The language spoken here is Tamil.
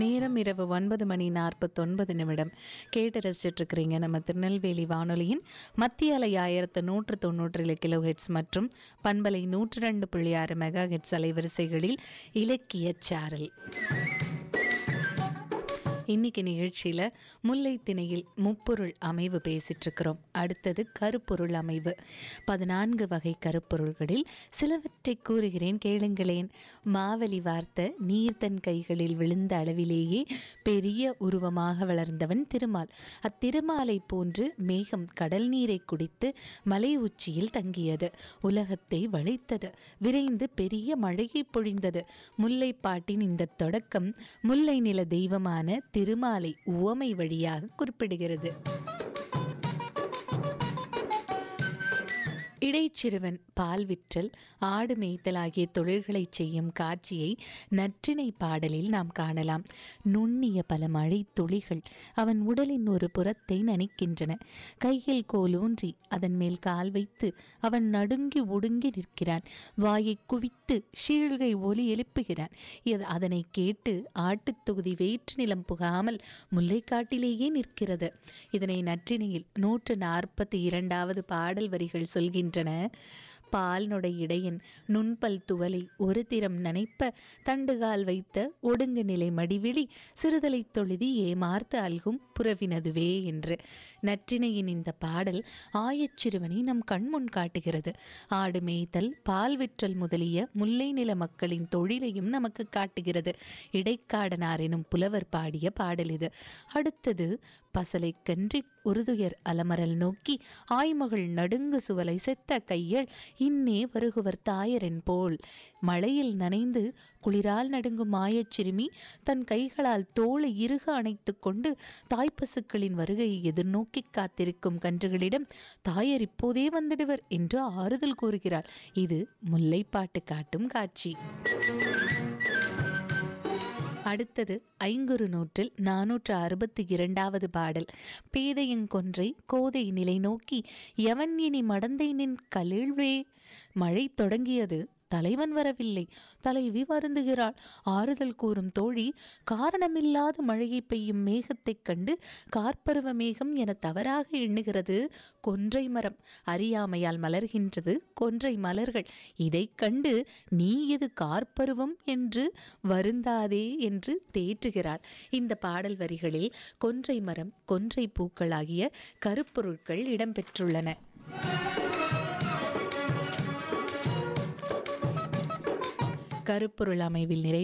நேரம் இரவு ஒன்பது மணி நாற்பத்தொன்பது நிமிடம் கேட்டு ரசிச்சிட்டு இருக்கிறீங்க நம்ம திருநெல்வேலி வானொலியின் மத்திய அலை ஆயிரத்து நூற்று தொண்ணூற்றி கிலோ ஹெட்ஸ் மற்றும் பண்பலை நூற்று ரெண்டு புள்ளி ஆறு மெகா ஹெட்ஸ் அலைவரிசைகளில் இலக்கிய சாரல் இன்னைக்கு நிகழ்ச்சியில் முல்லை திணையில் முப்பொருள் அமைவு பேசிட்டு இருக்கிறோம் அடுத்தது கருப்பொருள் அமைவு பதினான்கு வகை கருப்பொருள்களில் சிலவற்றை கூறுகிறேன் கேளுங்களேன் மாவலி வார்த்த நீர் தன் கைகளில் விழுந்த அளவிலேயே பெரிய உருவமாக வளர்ந்தவன் திருமால் அத்திருமாலை போன்று மேகம் கடல் நீரை குடித்து மலை உச்சியில் தங்கியது உலகத்தை வளைத்தது விரைந்து பெரிய மழையை பொழிந்தது முல்லைப்பாட்டின் இந்த தொடக்கம் முல்லை நில தெய்வமான திருமாலை உவமை வழியாக குறிப்பிடுகிறது இடைச்சிறுவன் பால் விற்றல் ஆடு மேய்த்தல் ஆகிய தொழில்களை செய்யும் காட்சியை நற்றினை பாடலில் நாம் காணலாம் நுண்ணிய பல மழை துளிகள் அவன் உடலின் ஒரு புறத்தை நனைக்கின்றன கையில் கோலூன்றி அதன் மேல் கால் வைத்து அவன் நடுங்கி ஒடுங்கி நிற்கிறான் வாயை குவித்து ஷீழ்கை ஒலி எழுப்புகிறான் இது அதனை கேட்டு ஆட்டுத் தொகுதி வேற்று நிலம் புகாமல் முல்லைக்காட்டிலேயே நிற்கிறது இதனை நற்றினையில் நூற்று நாற்பத்தி இரண்டாவது பாடல் வரிகள் சொல்கின்றன பால் நொடை இடையன் நுண்பல் துவலை ஒரு திறம் நனைப்ப தண்டுகால் வைத்த ஒடுங்கு நிலை மடிவிழி சிறுதலை தொழுதி ஏமார்த்து அல்கும் புறவினதுவே என்று நற்றினையின் இந்த பாடல் ஆயச்சிறுவனை நம் கண்முன் காட்டுகிறது ஆடு மேய்த்தல் பால் விற்றல் முதலிய முல்லை நில மக்களின் தொழிலையும் நமக்கு காட்டுகிறது இடைக்காடனார் எனும் புலவர் பாடிய பாடல் இது அடுத்தது பசலை கன்றி உருதுயர் அலமரல் நோக்கி ஆய்மகள் நடுங்கு சுவலை செத்த கையள் இன்னே வருகுவர் தாயரென் போல் மழையில் நனைந்து குளிரால் நடுங்கும் மாயச்சிறுமி தன் கைகளால் தோளை இறுக அணைத்து கொண்டு தாய்ப்பசுக்களின் வருகையை எதிர்நோக்கி காத்திருக்கும் கன்றுகளிடம் தாயர் இப்போதே வந்துடுவர் என்று ஆறுதல் கூறுகிறாள் இது முல்லைப்பாட்டு காட்டும் காட்சி அடுத்தது ஐங்குறு நூற்றில் நானூற்று அறுபத்தி இரண்டாவது பாடல் பேதையங்கொன்றை கோதை நிலை நோக்கி எவன் இனி மடந்தை நின் கலிழ்வே மழை தொடங்கியது தலைவன் வரவில்லை தலைவி வருந்துகிறாள் ஆறுதல் கூறும் தோழி காரணமில்லாத மழையை பெய்யும் மேகத்தைக் கண்டு கார்ப்பருவ மேகம் என தவறாக எண்ணுகிறது கொன்றை மரம் அறியாமையால் மலர்கின்றது கொன்றை மலர்கள் இதைக் கண்டு நீ இது கார்ப்பருவம் என்று வருந்தாதே என்று தேற்றுகிறாள் இந்த பாடல் வரிகளில் கொன்றை மரம் கொன்றை பூக்கள் ஆகிய கருப்பொருட்கள் இடம்பெற்றுள்ளன கருப்பொருள் அமைவில் நிறை